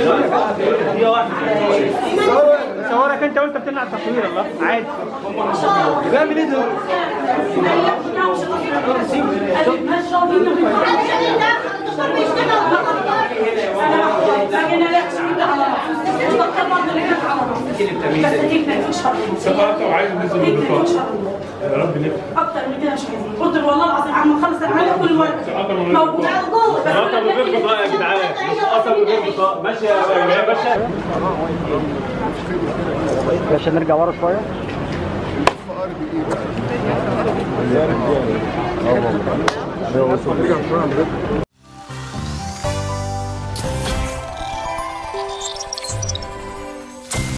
صورك انت وانت بتمنع التصوير الله عادي بيعمل ايه ده؟ سقطت وعايز ننزل البطاقه يا رب نفهم اكتر من كده مش عايزين قلت له والله العظيم عم خلص العمل كل ورقه سقطت من غير موجود سقطة من غير بطاقة يا جدعان سقطة من غير بطاقة ماشي يا باشا عشان نرجع ورا شويه